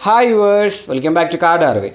hi viewers welcome back to card അറിവ്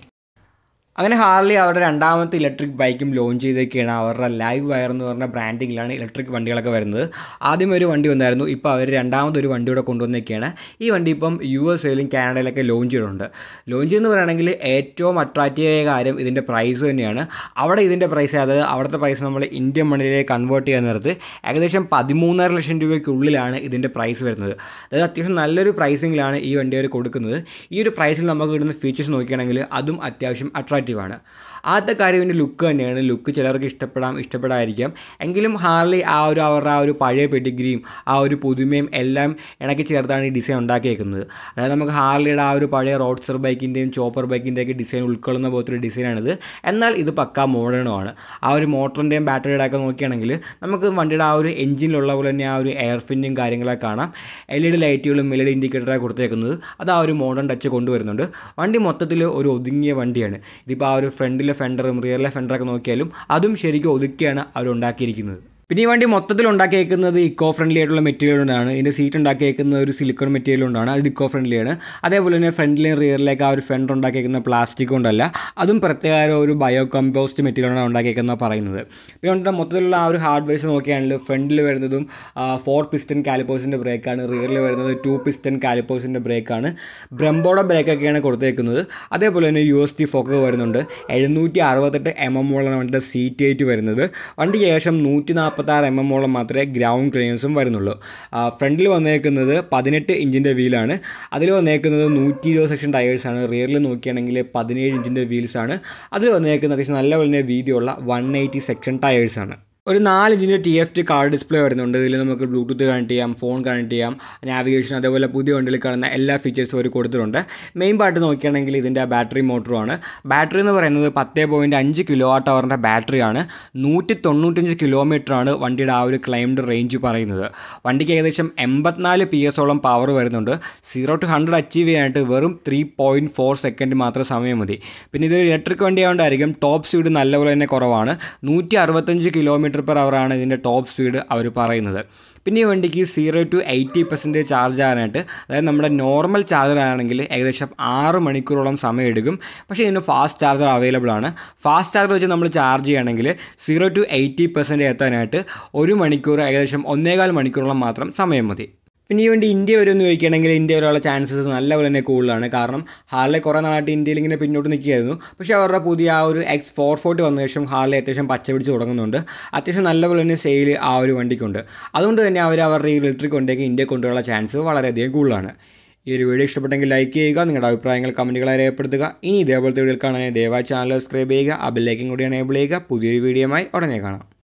അങ്ങനെ Harley അവരുടെ രണ്ടാമത്തെ ഇലക്ട്രിക് ബൈക്കും ലോഞ്ച് ചെയ്തൊക്കെയാണ് അവരുടെ ലൈവ് വയർ എന്ന് പറഞ്ഞ ബ്രാൻഡിങ്ങിലാണ് ഇലക്ട്രിക് വണ്ടികളൊക്കെ വരുന്നത് ആദ്യം ഒരു വണ്ടി വന്നായിരുന്നു ഇപ്പോൾ അവർ രണ്ടാമതൊരു വണ്ടി കൂടെ കൊണ്ടുവന്നൊക്കെയാണ് ഈ വണ്ടി ഇപ്പം യു എസ് എയിലും കാനഡയിലൊക്കെ ലോഞ്ച് ചെയ്തിട്ടുണ്ട് ലോഞ്ച് എന്ന് പറയുകയാണെങ്കിൽ ഏറ്റവും അട്രാക്റ്റീവായ കാര്യം ഇതിൻ്റെ പ്രൈസ് തന്നെയാണ് അവിടെ ഇതിൻ്റെ പ്രൈസ് അതായത് അവിടുത്തെ പ്രൈസ് നമ്മൾ ഇന്ത്യൻ മണിയിലേക്ക് കൺവേർട്ട് ചെയ്യാൻ നേരത്ത് ഏകദേശം പതിമൂന്നര ലക്ഷം രൂപയ്ക്കുള്ളിലാണ് ഇതിൻ്റെ പ്രൈസ് വരുന്നത് അതായത് അത്യാവശ്യം നല്ലൊരു പ്രൈസിങ്ങിലാണ് ഈ വണ്ടി അവർ കൊടുക്കുന്നത് ഈ ഒരു പ്രൈസിൽ നമുക്ക് കിട്ടുന്ന ഫീച്ചേഴ്സ് നോക്കുകയാണെങ്കിൽ അതും അത്യാവശ്യം അട്രാക്റ്റീവ് ആണ് ആദ്യത്തെ കാര്യം ഇതിൻ്റെ ലുക്ക് തന്നെയാണ് ലുക്ക് ചിലർക്ക് ഇഷ്ടപ്പെടാം ഇഷ്ടപ്പെടാതിരിക്കാം എങ്കിലും ഹാർലി ആ ഒരു അവരുടെ ആ ഒരു പഴയ പെഡിഗ്രിയും ആ ഒരു പുതുമയും എല്ലാം ഇണക്കി ചേർത്താണ് ഈ ഡിസൈൻ ഉണ്ടാക്കിയേക്കുന്നത് അതായത് നമുക്ക് ഹാർലിയുടെ ആ ഒരു പഴയ റോഡ്സ്റ്റർ ബൈക്കിൻ്റെയും ചോപ്പർ ബൈക്കിൻ്റെയൊക്കെ ഡിസൈൻ ഉൾക്കൊള്ളുന്ന പോലത്തെ ഒരു ഡിസൈനാണിത് എന്നാൽ ഇത് പക്കാ മോഡേണുമാണ് ആ ഒരു മോട്ടറിൻ്റെയും ബാറ്ററിയുടെ ഒക്കെ നോക്കുകയാണെങ്കിൽ നമുക്ക് വണ്ടിയുടെ ആ ഒരു എഞ്ചിനിലുള്ള പോലെ തന്നെ ആ ഒരു എയർ ഫിന്നും കാര്യങ്ങളൊക്കെ കാണാം എൽ ഇ ഡി ലൈറ്റുകളും എൽ ഇ ഡി ഇൻഡിക്കേറ്ററൊക്കെ കൊടുത്തേക്കുന്നത് അത് ആ ഒരു മോഡേൺ ടച്ച് കൊണ്ടുവരുന്നുണ്ട് വണ്ടി മൊത്തത്തിൽ ഒരു ഒതുങ്ങിയ വണ്ടിയാണ് ഇതിപ്പോൾ ആ ഒരു ഫ്രണ്ടിലെ ഫെൻഡറും റിയറിലെ ഫെൻഡറൊക്കെ നോക്കിയാലും അതും ശരിക്കും ഒതുക്കിയാണ് അവർ ഉണ്ടാക്കിയിരിക്കുന്നത് പിന്നെ ഈ വണ്ടി മൊത്തത്തിൽ ഉണ്ടാക്കിയേക്കുന്നത് ഇക്കോ ഫ്രണ്ട്ലി ആയിട്ടുള്ള മെറ്റീരിയൽ കൊണ്ടാണ് ഇതിൻ്റെ സീറ്റ് ഉണ്ടാക്കിയേക്കുന്നത് ഒരു സിലിക്കൺ മെറ്റീരിയൽ കൊണ്ടാണ് അത് ഇക്കോ ഫ്രണ്ട്ലിയാണ് അതേപോലെ തന്നെ ഫ്രണ്ടിലെയും റിയറിലേക്ക് ആ ഒരു ഫെൻഡർ ഉണ്ടാക്കിയേക്കുന്ന പ്ലാസ്റ്റിക് കൊണ്ടല്ല അതും പ്രത്യേക ഒരു ബയോ കമ്പോസ്റ്റ് മെറ്റീരിയലാണ് ഉണ്ടാക്കിയേക്കുന്നത് പറയുന്നത് പിന്നെ വണ്ടിയുടെ മൊത്തത്തിലുള്ള ആ ഒരു ഹാർഡ്വെയർസ് നോക്കുകയാണെങ്കിൽ ഫ്രണ്ടിൽ വരുന്നതും ഫോർ പിസ്റ്റൺ കാലിപ്പോസിൻ്റെ ബ്രേക്കാണ് റിയറിൽ വരുന്നത് ടു പിസ്റ്റൺ കാലിപ്പോസിൻ്റെ ബ്രേക്കാണ് ബ്രംബോയുടെ ബ്രേക്കൊക്കെയാണ് കൊടുത്തേക്കുന്നത് അതേപോലെ തന്നെ യു എസ് ടി ഫോക്ക് വരുന്നുണ്ട് എഴുന്നൂറ്റി അറുപത്തെട്ട് എം എം ഉള്ള വണ്ടിയുടെ സീറ്റ് എയ്റ്റ് വരുന്നത് വണ്ടിക്ക് ഏകദേശം നൂറ്റി നാൽപ്പത്താറ് എം എം ഓളം മാത്രമേ ഗ്രൗണ്ട് ക്ലിയൻസും വരുന്നുള്ളൂ ഫ്രണ്ടിൽ വന്നേക്കുന്നത് പതിനെട്ട് ഇഞ്ചിൻ്റെ വീലാണ് അതിൽ വന്നേക്കുന്നത് നൂറ്റി ഇരുപത് സെക്ഷൻ ടയേഴ്സാണ് റിയറിൽ നോക്കുകയാണെങ്കിൽ പതിനേഴ് ഇഞ്ചിൻ്റെ വീൽസാണ് അതിൽ വന്നേക്കുന്നത് അത്യാവശ്യം നല്ല പോലെ വീതിയുള്ള വൺ എയ്റ്റി സെക്ഷൻ ടയേഴ്സാണ് ഒരു നാല് ഇഞ്ചിൻ്റെ T F T car display വരുന്നുണ്ട് ഇതിൽ നമുക്ക് ബ്ലൂടൂത്ത് കണക്ട് ചെയ്യാം ഫോൺ കണക്ട് ചെയ്യാം നാവിഗേഷൻ അതേപോലെ പുതിയ വണ്ടിയിൽ കാണുന്ന എല്ലാ ഫീച്ചേഴ്സും അവർ കൊടുത്തിട്ടുണ്ട് മെയിൻ പാർട്ട് നോക്കുകയാണെങ്കിൽ ഇതിൻ്റെ ബാറ്ററി മോട്ടറുമാണ് ബാറ്ററി എന്ന് പറയുന്നത് പത്ത് പോയിൻറ്റ് അഞ്ച് കിലോ വാട്ട് അവറിൻ്റെ ബാറ്ററിയാണ് നൂറ്റി തൊണ്ണൂറ്റഞ്ച് കിലോമീറ്ററാണ് വണ്ടിയുടെ ആ ഒരു ക്ലൈംഡ് റേഞ്ച് പറയുന്നത് വണ്ടിക്ക് ഏകദേശം എൺപത്തിനാല് പി എസോളം പവർ വരുന്നുണ്ട് സീറോ ടു ഹൺഡ്രഡ് അച്ചീവ് ചെയ്യാനായിട്ട് വെറും ത്രീ പോയിൻറ്റ് ഫോർ സെക്കൻഡ് മാത്രം സമയം മതി പിന്നെ ഇതൊരു ഇലക്ട്രിക് വണ്ടി ആയതുകൊണ്ടായിരിക്കും ടോപ്പ് സ്പീഡ് നല്ലപോലെ തന്നെ കുറവാണ് നൂറ്റി അറുപത്തഞ്ച് കിലോമീറ്റർ പെർ ആണ് ഇതിൻ്റെ ടോപ്പ് സ്പീഡ് അവർ പറയുന്നത് പിന്നെ ഈ വണ്ടിക്ക് zero to eighty percentage charge ആകാനായിട്ട് അതായത് നമ്മുടെ നോർമൽ ചാർജർ ആണെങ്കിൽ ഏകദേശം ആറ് മണിക്കൂറോളം സമയം എടുക്കും പക്ഷേ ഇതിന് ഫാസ്റ്റ് ചാർജർ അവൈലബിൾ ആണ് ഫാസ്റ്റ് ചാർജർ വെച്ച് നമ്മൾ ചാർജ് ചെയ്യുകയാണെങ്കിൽ സീറോ ടു എയ്റ്റി പെർസെൻറ്റ് എത്താനായിട്ട് ഒരു മണിക്കൂർ ഏകദേശം ഒന്നേകാൽ മണിക്കൂറോളം മാത്രം സമയം മതി പിന്നെ ഈ വണ്ടി ഇന്ത്യ വരുമെന്ന് ചോദിക്കുകയാണെങ്കിൽ ഇന്ത്യ വരെയുള്ള ചാൻസസ് നല്ലപോലെ തന്നെ കൂടുതലാണ് കാരണം ഹാർലെ കുറേ നാളായിട്ട് ഇന്ത്യയിൽ ഇങ്ങനെ പിന്നോട്ട് നിൽക്കുകയായിരുന്നു പക്ഷേ അവരുടെ പുതിയ ആ ഒരു എക്സ് ഫോർ ഫോർട്ടി വന്ന ശേഷം ഹാർലെ അത്യാവശ്യം പച്ച പിടിച്ച് തുടങ്ങുന്നുണ്ട് അത്യാവശ്യം നല്ലപോലെ തന്നെ സെയിൽ ആ ഒരു വണ്ടിക്കുണ്ട് അതുകൊണ്ട് തന്നെ അവർ അവരുടെ ഈ ഇലക്ട്രിക് വണ്ടിയൊക്കെ ഇന്ത്യ കൊണ്ടുള്ള ചാൻസ് വളരെയധികം കൂടുതലാണ് ഈ ഒരു വീഡിയോ ഇഷ്ടപ്പെട്ടെങ്കിൽ ലൈക്ക് ചെയ്യുക നിങ്ങളുടെ അഭിപ്രായങ്ങൾ കമൻറ്റുകളായി രേഖപ്പെടുത്തുക ഇനി ഇതേപോലത്തെ വീഡിയോ കാണാൻ ദയവായി ചാനൽ സബ്സ്ക്രൈബ് ചെയ്യുക ആ ബെല്ലൈക്കും കൂടി എനേബിൾ ചെയ്യുക പുതിയൊരു വീഡിയോയുമായി ഉടനെ കാണാം